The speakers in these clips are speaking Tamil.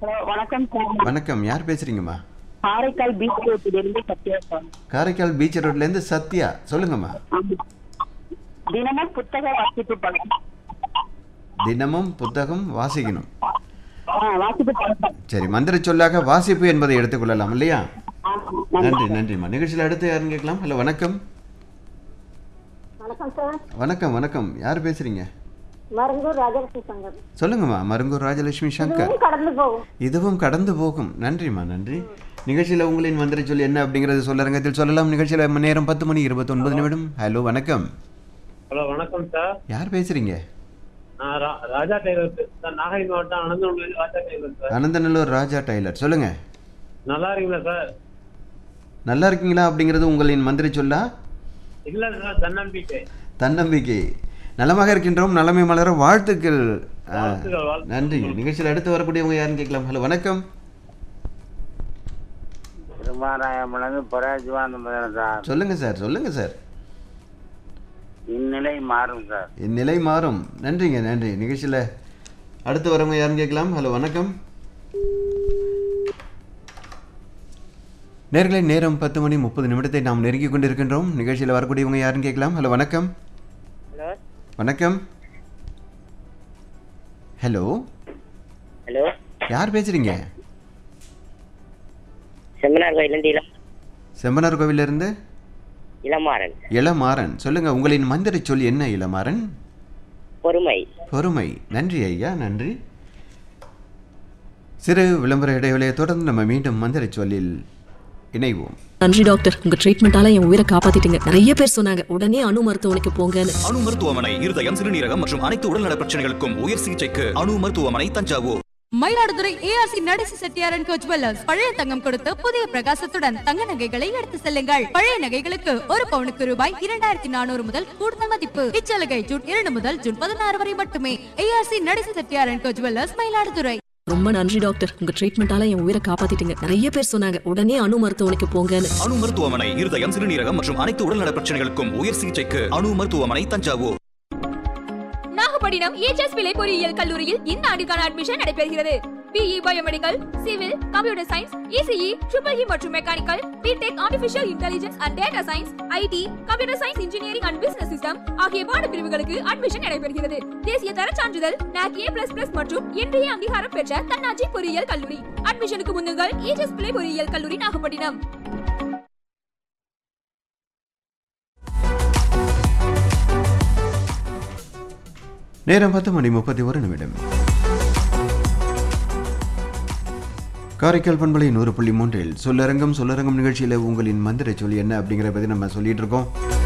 ஹலோ வணக்கம் சார் வணக்கம் யார் பேசுறீங்கம்மா காரைக்கால் பீச் ரோட்டிலிருந்து சத்யா சார் காரைக்கால் பீச் ரோட்லேருந்து சத்யா சொல்லுங்கம்மா ஆமா. தினமும் புத்தக வாசிப்பு பழக்கம் தினமும் புத்தகம் வாசிக்கணும் ஆ, வாசிப்பு பழக்கம் சரி மந்திர சொல்லாக வாசிப்பு என்பதை எடுத்துக்கொள்ளலாம் இல்லையா ஆ, நன்றி. நன்றி நன்றிம்மா நிகழ்ச்சியில் அடுத்து யாருன்னு கேட்கலாம் ஹலோ வணக்கம் வணக்கம் சார் வணக்கம் வணக்கம் யார் பேசுறீங்க மருங்கூர் ராஜலட்சுமி சங்கர் சொல்லுங்கம்மா மருங்கூர் ராஜலட்சுமி சங்கர் இதுவும் கடந்து போகும் இதுவும் கடந்து போகும் நன்றிம்மா நன்றி நிகழ்ச்சியில் உங்களின் மந்திர சொல் என்ன அப்படிங்கிறது சொல்லரங்கத்தில் சொல்லலாம் நிகழ்ச்சியில் நேரம் பத்து மணி இருபத்தொன்பது நிமிடம் ஹலோ வணக்கம் ஹலோ வணக்கம் சார் யார் பேசுறீங்க நான் ரா- ராஜா டெய்லர் சார் நாகை மாவட்டம் Ananthapuram Raja tailor sir Ananthanallur Raja tailor சொல்லுங்க நல்லா இருக்கீங்களா சார் நல்லா இருக்கீங்களா அப்படிங்கிறது உங்களின் மந்திர சொல்லா இல்ல சார் தன்னம்பிக்கை தன்னம்பிக்கை நலமாக இருக்கின்றோம் நலமை மலர வாழ்த்துக்கள் ஆ, வாழ்த்துக்கள், வாழ்த்துக்கள். நன்றி நிகழ்ச்சியில் அடுத்து வரக்கூடியவங்க யாருன்னு கேட்கலாம் ஹலோ வணக்கம் திருமாராயமிலிருந்து பராஜிவானந்தம் சார் சொல்லுங்க சார் சொல்லுங்க சார் இந்நிலை மாறும் சார் இந்நிலை மாறும் நன்றிங்க நன்றி நிகழ்ச்சியில் அடுத்து வரவங்க யாருன்னு கேட்கலாம் ஹலோ வணக்கம் நேர்களை நேரம் பத்து மணி முப்பது நிமிடத்தை நாம் நெருங்கி கொண்டிருக்கின்றோம் நிகழ்ச்சியில் வரக்கூடியவங்க யாருன்னு கேட்கலாம் ஹலோ வணக்கம் ஹலோ வணக்கம் ஹலோ ஹலோ யார் பேசுறீங்க செம்மனார் கோயிலேருந்து இளம் செம்பனார் கோவிலிருந்து இளமாறன் இளமாறன் சொல்லுங்க உங்களின் மந்திர சொல் என்ன இளமாறன் பொறுமை பொறுமை நன்றி ஐயா நன்றி சிறு விளம்பர இடைவெளியை தொடர்ந்து நம்ம மீண்டும் மந்திர சொல்லில் இணைவோம் நன்றி டாக்டர் உங்க ட்ரீட்மெண்டால என் உயிரை காப்பாத்திட்டீங்க நிறைய பேர் சொன்னாங்க உடனே அணு மருத்துவமனைக்கு போங்கன்னு அணு மருத்துவமனை இருதயம் சிறுநீரகம் மற்றும் அனைத்து உடல்நல பிரச்சனைகளுக்கும் உயர் சிகிச்சைக்கு அணு மருத்துவமனை தஞ்சாவூர் மயிலாடுதுறை ஏஆர்சி நடேசி செட்டியாரன் கோச் ஜுவல்லர்ஸ் பழைய தங்கம் கொடுத்து புதிய பிரகாசத்துடன் தங்க நகைகளை எடுத்து செல்லுங்கள் பழைய நகைகளுக்கு ஒரு பவுனுக்கு ரூபாய் இரண்டாயிரத்தி நானூறு முதல் கூடுதல் மதிப்பு இச்சலுகை ஜூன் இரண்டு முதல் ஜூன் பதினாறு வரை மட்டுமே ஏஆர்சி நடேசி செட்டியாரன் கோச் ஜுவல்லர்ஸ் மயிலாடுதுறை ரொம்ப நன்றி டாக்டர் உங்க ட்ரீட்மெண்டால என் உயிரை காப்பாத்திட்டீங்க நிறைய பேர் சொன்னாங்க உடனே அணு மருத்துவமனைக்கு போங்கன்னு அணு மருத்துவமனை இருதயம் சிறுநீரகம் மற்றும் அனைத்து உடல்நல பிரச்சனைகளுக்கும் உயர் சிகிச்சைக்கு அணு மருத்துவமனை தஞ்சாவூர் நாகப்பட்டினம் ஏஜஸ் பிள்ளை பொறியியல் கல்லூரியில் இந்த ஆண்டுக்கான அட்மிஷன் நடைபெறுகிறது BE biomedical civil computer science ECE triple E மற்றும் mechanical BTech artificial intelligence and data science IT computer science engineering and business system ஆகிய பாட பிரிவுகளுக்கு அட்மிஷன் நடைபெறுகிறது தேசிய தர சான்றிதழ் NAC A++ மற்றும் இன்றைய அங்கீகாரம் பெற்ற தன்னாட்சி பொறியியல் கல்லூரி அட்மிஷனுக்கு முன்னுங்கள் ஏஜஸ் பிள்ளை பொறியியல் கல்லூரி நாகப்பட்டினம் நேரம் பத்து மணி முப்பத்தி ஒரு நிமிடம் காரைக்கால் பண்பலை நூறு புள்ளி மூன்றில் சொல்லரங்கம் சொல்லரங்கம் நிகழ்ச்சியில் உங்களின் மந்திர சொல் என்ன அப்படிங்கிறத பற்றி நம்ம சொல்லிட்டு இருக்கோம்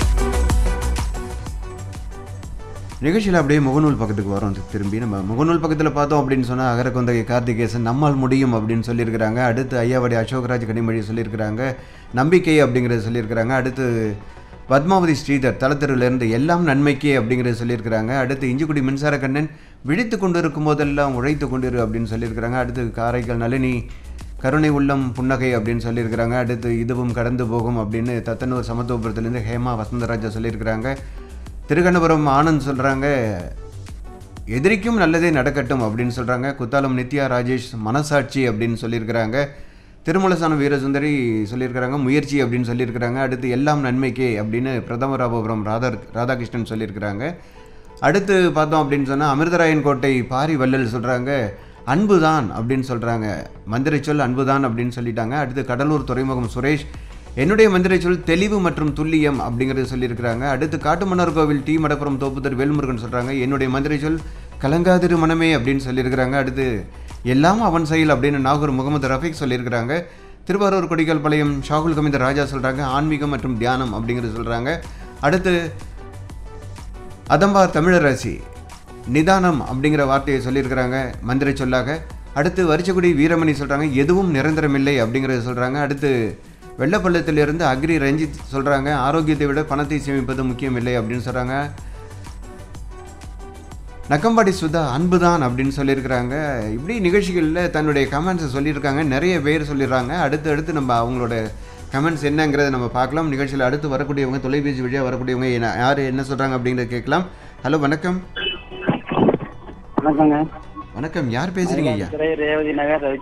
நிகழ்ச்சியில் அப்படியே முகநூல் பக்கத்துக்கு வரோம் திரும்பி நம்ம முகநூல் பக்கத்தில் பார்த்தோம் அப்படின்னு சொன்னால் அகரகொந்தகை கார்த்திகேசன் நம்மால் முடியும் அப்படின்னு சொல்லியிருக்கிறாங்க அடுத்து ஐயாவடி அசோகராஜ் கனிமொழி சொல்லியிருக்கிறாங்க நம்பிக்கை அப்படிங்கிறத சொல்லியிருக்கிறாங்க அடுத்து பத்மாவதி ஸ்ரீதர் தலத்தெருவிலேருந்து எல்லாம் நன்மைக்கே அப்படிங்கிறத சொல்லியிருக்கிறாங்க அடுத்து இஞ்சிக்குடி மின்சார கண்ணன் விழித்து கொண்டு இருக்கும் போதெல்லாம் உழைத்து கொண்டிரு அப்படின்னு சொல்லியிருக்கிறாங்க அடுத்து காரைக்கால் நளினி கருணை உள்ளம் புன்னகை அப்படின்னு சொல்லியிருக்கிறாங்க அடுத்து இதுவும் கடந்து போகும் அப்படின்னு தத்தனூர் சமத்துவபுரத்துலேருந்து ஹேமா வசந்தராஜா சொல்லியிருக்கிறாங்க திருகண்ணபுரம் ஆனந்த் சொல்கிறாங்க எதிரிக்கும் நல்லதே நடக்கட்டும் அப்படின்னு சொல்கிறாங்க குத்தாலம் நித்யா ராஜேஷ் மனசாட்சி அப்படின்னு சொல்லியிருக்கிறாங்க திருமலசானம் வீரசுந்தரி சொல்லியிருக்கிறாங்க முயற்சி அப்படின்னு சொல்லியிருக்கிறாங்க அடுத்து எல்லாம் நன்மைக்கே அப்படின்னு பிரதம ராபபுரம் ராதா ராதாகிருஷ்ணன் சொல்லியிருக்கிறாங்க அடுத்து பார்த்தோம் அப்படின்னு சொன்னால் அமிர்தராயன் கோட்டை பாரி வள்ளல் சொல்கிறாங்க அன்புதான் அப்படின்னு சொல்கிறாங்க மந்திர சொல் அன்புதான் அப்படின்னு சொல்லிட்டாங்க அடுத்து கடலூர் துறைமுகம் சுரேஷ் என்னுடைய மந்திர சொல் தெளிவு மற்றும் துல்லியம் அப்படிங்கிறது சொல்லியிருக்கிறாங்க அடுத்து காட்டுமன்னார் கோவில் டி மடப்புறம் தோப்புத்தர் வேல்முருகன் சொல்கிறாங்க என்னுடைய மந்திர சொல் கலங்காதிரு மனமே அப்படின்னு சொல்லியிருக்கிறாங்க அடுத்து எல்லாம் அவன் செயல் அப்படின்னு நாகூர் முகமது ரஃபீக் சொல்லியிருக்கிறாங்க திருவாரூர் கொடிக்கல் பாளையம் ஷாகுல் கமிந்த ராஜா சொல்கிறாங்க ஆன்மீகம் மற்றும் தியானம் அப்படிங்கிறது சொல்கிறாங்க அடுத்து அதம்பார் தமிழரசி நிதானம் அப்படிங்கிற வார்த்தையை சொல்லியிருக்கிறாங்க மந்திர சொல்லாக அடுத்து வரிச்சக்குடி வீரமணி சொல்கிறாங்க எதுவும் நிரந்தரமில்லை அப்படிங்கிறத சொல்கிறாங்க அடுத்து வெள்ளப்பள்ளத்திலிருந்து அக்ரி ரஞ்சித் சொல்கிறாங்க ஆரோக்கியத்தை விட பணத்தை சேமிப்பது முக்கியம் இல்லை அப்படின்னு சொல்கிறாங்க நக்கம்பாடி சுதா அன்புதான் அப்படின்னு சொல்லியிருக்கிறாங்க இப்படி நிகழ்ச்சிகளில் தன்னுடைய கமெண்ட்ஸை சொல்லியிருக்காங்க நிறைய பேர் சொல்லிடுறாங்க அடுத்து அடுத்து நம்ம அவங்களோட கமெண்ட்ஸ் என்னங்கிறத நம்ம பார்க்கலாம் நிகழ்ச்சியில் அடுத்து வரக்கூடியவங்க தொலைபேசி வழியாக வரக்கூடியவங்க என்ன- யார் என்ன சொல்கிறாங்க அப்படிங்கிறத கேட்கலாம் ஹலோ வணக்கம் வணக்கங்க வணக்கம் யார் பேசுகிறீங்க ஐயா ரேவதி நகர்